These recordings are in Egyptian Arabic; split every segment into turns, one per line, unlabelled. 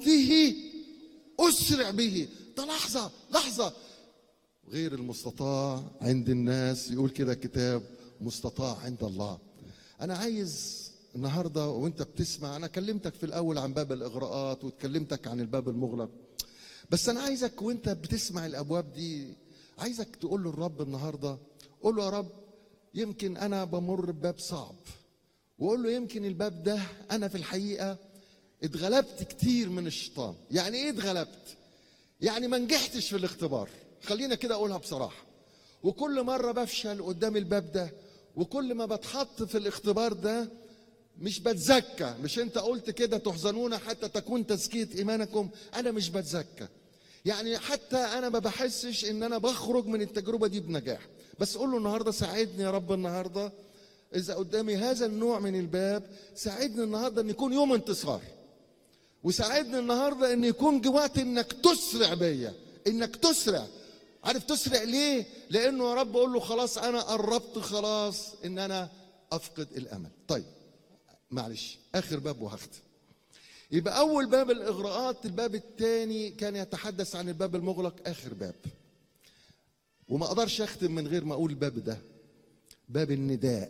عهده اسرع به ده لحظه لحظه غير المستطاع عند الناس يقول كده الكتاب مستطاع عند الله انا عايز النهارده وانت بتسمع انا كلمتك في الاول عن باب الاغراءات واتكلمتك عن الباب المغلق بس انا عايزك وانت بتسمع الابواب دي عايزك تقول للرب النهارده قول له يا رب يمكن انا بمر بباب صعب وقول له يمكن الباب ده انا في الحقيقه اتغلبت كتير من الشيطان يعني ايه اتغلبت يعني ما نجحتش في الاختبار خلينا كده اقولها بصراحه وكل مره بفشل قدام الباب ده وكل ما بتحط في الاختبار ده مش بتزكى مش انت قلت كده تحزنون حتى تكون تزكيه ايمانكم انا مش بتزكى يعني حتى انا ما بحسش ان انا بخرج من التجربه دي بنجاح بس قول له النهارده ساعدني يا رب النهارده اذا قدامي هذا النوع من الباب ساعدني النهارده ان يكون يوم انتصار وساعدني النهارده ان يكون جوات انك تسرع بيا انك تسرع عارف تسرع ليه لانه يا رب اقول له خلاص انا قربت خلاص ان انا افقد الامل طيب معلش اخر باب وهختم يبقى اول باب الاغراءات الباب الثاني كان يتحدث عن الباب المغلق اخر باب وما اقدرش اختم من غير ما اقول الباب ده باب النداء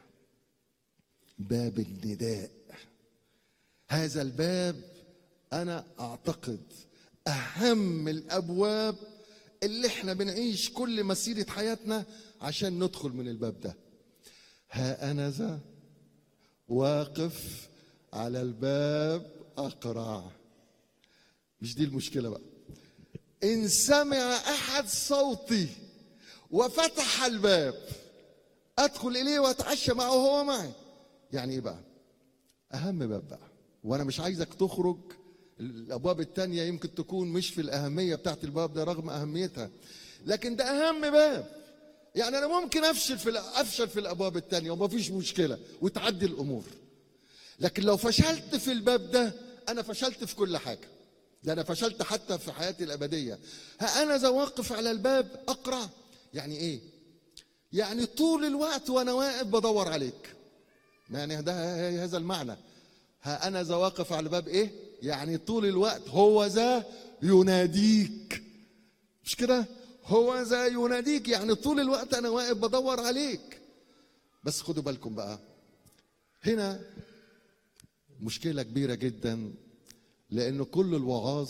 باب النداء هذا الباب انا اعتقد اهم الابواب اللي احنا بنعيش كل مسيره حياتنا عشان ندخل من الباب ده ها انا ذا واقف على الباب اقرع مش دي المشكله بقى ان سمع احد صوتي وفتح الباب ادخل اليه واتعشى معه وهو معي يعني ايه بقى اهم باب بقى وانا مش عايزك تخرج الابواب التانية يمكن تكون مش في الاهميه بتاعت الباب ده رغم اهميتها لكن ده اهم باب يعني انا ممكن افشل في افشل في الابواب التانية ومفيش مشكله وتعدي الامور لكن لو فشلت في الباب ده انا فشلت في كل حاجه ده انا فشلت حتى في حياتي الابديه ها انا ذا واقف على الباب اقرا يعني ايه يعني طول الوقت وانا واقف بدور عليك يعني ده هذا المعنى ها انا ذا واقف على الباب ايه يعني طول الوقت هو ذا يناديك مش كده هو ذا يناديك يعني طول الوقت انا واقف بدور عليك بس خدوا بالكم بقى هنا مشكله كبيره جدا لان كل الوعاظ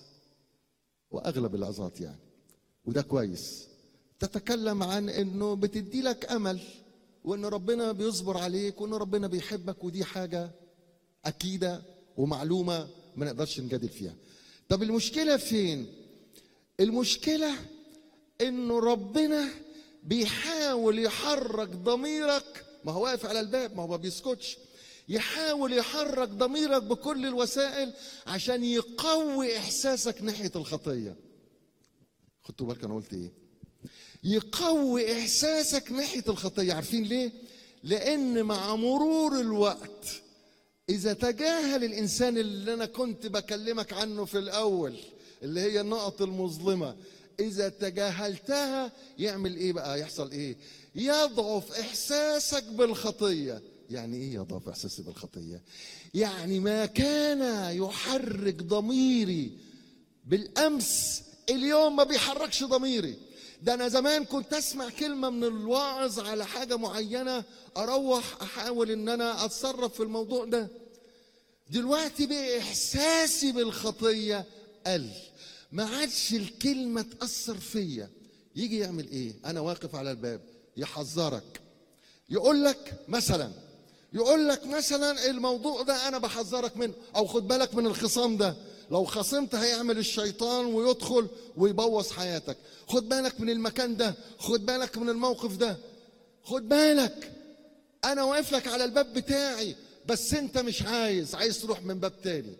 واغلب العظات يعني وده كويس تتكلم عن انه بتدي لك امل وان ربنا بيصبر عليك وان ربنا بيحبك ودي حاجه اكيده ومعلومه ما نقدرش نجادل فيها طب المشكله فين المشكله انه ربنا بيحاول يحرك ضميرك ما هو واقف على الباب ما هو ما بيسكتش يحاول يحرك ضميرك بكل الوسائل عشان يقوي احساسك ناحيه الخطيه خدتوا بالك انا قلت ايه يقوي احساسك ناحيه الخطيه عارفين ليه لان مع مرور الوقت اذا تجاهل الانسان اللي انا كنت بكلمك عنه في الاول اللي هي النقط المظلمه اذا تجاهلتها يعمل ايه بقى يحصل ايه يضعف احساسك بالخطيه يعني ايه يضعف احساسي بالخطيه يعني ما كان يحرك ضميري بالامس اليوم ما بيحركش ضميري ده انا زمان كنت اسمع كلمه من الواعظ على حاجه معينه اروح احاول ان انا اتصرف في الموضوع ده دلوقتي بقى احساسي بالخطيه قل ما عادش الكلمه تاثر فيا يجي يعمل ايه انا واقف على الباب يحذرك يقول لك مثلا يقول لك مثلا الموضوع ده انا بحذرك منه او خد بالك من الخصام ده لو خصمت هيعمل الشيطان ويدخل ويبوظ حياتك خد بالك من المكان ده خد بالك من الموقف ده خد بالك انا واقف لك على الباب بتاعي بس انت مش عايز عايز تروح من باب تاني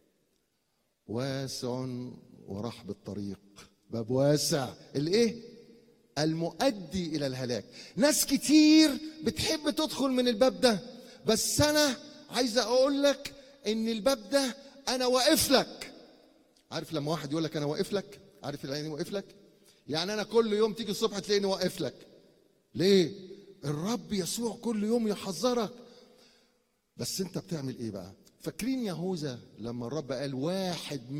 واسع ورحب الطريق باب واسع الايه المؤدي الى الهلاك ناس كتير بتحب تدخل من الباب ده بس انا عايز اقول لك ان الباب ده انا واقف لك عارف لما واحد يقول لك انا واقف لك عارف يعني واقف لك يعني انا كل يوم تيجي الصبح تلاقيني واقف لك ليه الرب يسوع كل يوم يحذرك بس انت بتعمل ايه بقى فاكرين يهوذا لما الرب قال واحد